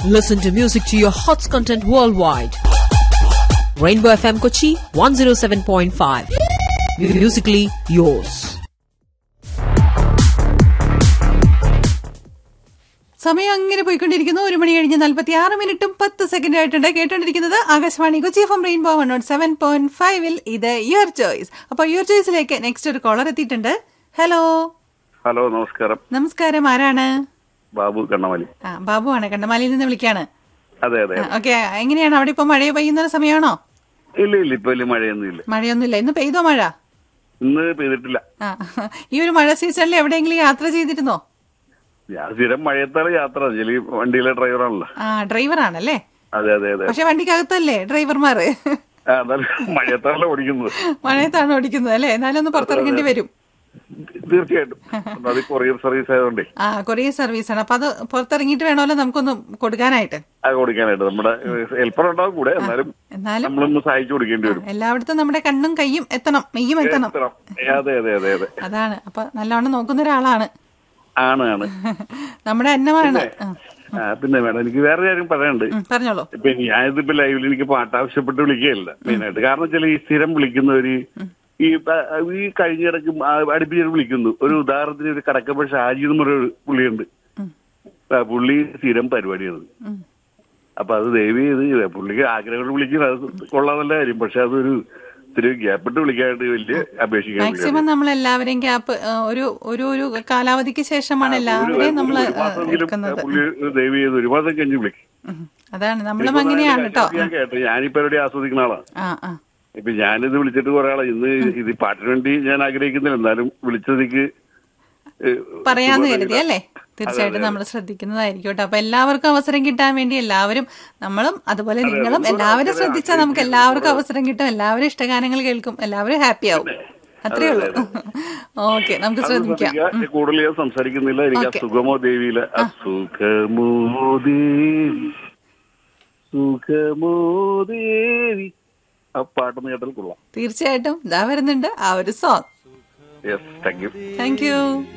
Listen to music to your hots content worldwide. Rainbow FM Kochi 107.5. Musically yours. സമയം അങ്ങനെ പോയിക്കൊണ്ടിരിക്കുന്നു ഒരു മണി കഴിഞ്ഞ് നാൽപ്പത്തി ആറ് മിനിറ്റും പത്ത് സെക്കൻഡ് ആയിട്ടുണ്ട് കേട്ടോണ്ടിരിക്കുന്നത് Akashvani Kochi F M rainbow one nought seven point ഫൈവിൽ ഇത് യുവർ ചോയ്സ് അപ്പൊ യുവർ ചോയ്സിലേക്ക് നെക്സ്റ്റ് ഒരു കോളർ എത്തിയിട്ടുണ്ട് ഹലോ ഹലോ നമസ്കാരം നമസ്കാരം ആരാണ് ബാബു കണ്ണമലി ആ ബാബു ആണ് കണ്ടമാലിയിൽ നിന്ന് വിളിക്കാണ് അതെ അതെ ഓക്കെ എങ്ങനെയാണ് അവിടെ ഇപ്പൊ മഴ പെയ്യുന്ന ഒരു സമയമാണോ ഇല്ല ഇല്ല ഇപ്പൊ വലിയ മഴയൊന്നും ഇല്ല മഴയൊന്നുമില്ല ഇന്ന് പെയ്തോ മഴ ഇന്ന് പെയ്തിട്ടില്ല ആ ഈ ഒരു മഴ സീസണിൽ എവിടെയെങ്കിലും യാത്ര ചെയ്തിരുന്നോ ഞാൻ സ്ഥിരം മഴയത്താണ് യാത്ര ചെലി വണ്ടിയിലെ ഡ്രൈവറാണല്ലോ ആ ഡ്രൈവറാണല്ലേ അതെ അതെ അതെ പക്ഷെ വണ്ടിക്കകത്തല്ലേ ഡ്രൈവർമാര് ആ, എന്നാലും മഴയത്താണല്ലോ ഓടിക്കുന്നത് മഴയത്താണ് ഓടിക്കുന്നത് അല്ലേ എന്നാലും ഒന്ന് പുറത്തിറങ്ങേണ്ടി വരും തീർച്ചയായിട്ടും അത് കൊറിയർ സർവീസ് ആയതുകൊണ്ടേ ആ കൊറിയർ സർവീസ് ആണ് അപ്പൊ അത് പുറത്തിറങ്ങിയിട്ട് വേണമല്ലോ നമുക്കൊന്ന് കൊടുക്കാനായിട്ട് അത് കൊടുക്കാനായിട്ട് നമ്മുടെ ഹെൽപ്പർ ഉണ്ടാവും കൂടെ എന്നാലും എന്നാലും നമ്മളൊന്ന് സഹായിച്ചു കൊടുക്കേണ്ടി വരും എല്ലായിടത്തും നമ്മുടെ കണ്ണും കൈയും എത്തണം മെയ്യും എത്തണം എത്തണം. അതെ അതെ അതെ അതെ അതാണ് അപ്പൊ നല്ലവണ്ണം നോക്കുന്ന ഒരാളാണ് ആണ് ആണ് നമ്മുടെ അന്നമാണ് ആ, ആ, പിന്നെ മേഡം എനിക്ക് വേറെ കാര്യം പറയാനുണ്ട് ഉം, പറഞ്ഞോളൂ ഇപ്പൊ ഞാനിതിപ്പോ ലൈവിൽ എനിക്ക് പാട്ട് ആവശ്യപ്പെട്ട് വിളിക്കുകയല്ല മെയിനായിട്ട് കാരണം വെച്ചാൽ ഈ സ്ഥിരം വിളിക്കുന്നവര് ഈ പ- ഈ കഴിഞ്ഞിടക്ക് അടുപ്പിച്ച് വിളിക്കുന്നു ഒരു ഉദാഹരണത്തിന് ഒരു കടക്കപ്പ ഷാജി എന്ന് പറഞ്ഞ പുള്ളിയുണ്ട് ആ, പുള്ളി സ്ഥിരം പരിപാടിയാണ് ഉം. അപ്പൊ അത് ദയവ് ചെയ്ത് പുള്ളിക്ക് ആഗ്രഹം വിളിക്കുന്നത് അത് കൊള്ളാൻ നല്ല കാര്യം പക്ഷെ അതൊരു ഇത്തിരി ഗ്യാപ്പിട്ട് വിളിക്കാനായിട്ട് വലിയ അപേക്ഷിക്കാൻ മാക്സിമം നമ്മൾ എല്ലാവരെയും ഗ്യാപ്പ് ഒരു ഒരു ഒരു കാലാവധിക്ക് ശേഷമാണ് എല്ലാവരെയും നമ്മൾ ഒരു മാസമെങ്കിലും എടുക്കുന്നത് പുള്ളി ദയവ് ചെയ്ത് ഒരു മാസം കഴിഞ്ഞ് വിളിക്കും ഉം. അതാണ് നമ്മളും അങ്ങനെയാണ് കേട്ടോ ഞാൻ കേട്ടോ ഞാനീ പരിപാടി ആസ്വദിക്കുന്ന ആളാണ് ആ ആ ഇപ്പൊ ഞാനിത് വിളിച്ചിട്ട് കുറെ ആളെ ഇന്ന് ഇത് ഈ പാട്ടിന് വേണ്ടി ഞാൻ ആഗ്രഹിക്കുന്നില്ല എന്നാലും വിളിച്ചതിക്ക് ഏഹ്, പറയാന്ന് സുഖം കരുതി അല്ലേ തീർച്ചയായിട്ടും നമ്മൾ ശ്രദ്ധിക്കുന്നതായിരിക്കും കേട്ടോ അപ്പൊ എല്ലാവർക്കും അവസരം കിട്ടാൻ വേണ്ടി എല്ലാവരും നമ്മളും അതുപോലെ നിങ്ങളും എല്ലാവരും ശ്രദ്ധിച്ചാൽ നമുക്ക് എല്ലാവർക്കും അവസരം കിട്ടും എല്ലാവരും ഇഷ്ടഗാനങ്ങൾ കേൾക്കും എല്ലാവരും ഹാപ്പി ആവും അത്രേ ഉള്ളൂ ഓക്കെ നമുക്ക് അത് ശ്രദ്ധിക്കാം ശ്രദ്ധിക്കുക. കൂടുതൽ ഞാൻ സംസാരിക്കുന്നില്ല എനിക്ക് ഓക്കേ. അസുഖമോ ദേവിയിലെ അസുഖമോ ദേവി സുഖമോ ദേവി ആ പാട്ടൊന്ന് കേട്ടാൽ കൊള്ളാം തീർച്ചയായിട്ടും ഇതാ വരുന്നുണ്ട് ആ ഒരു song yes thank you thank U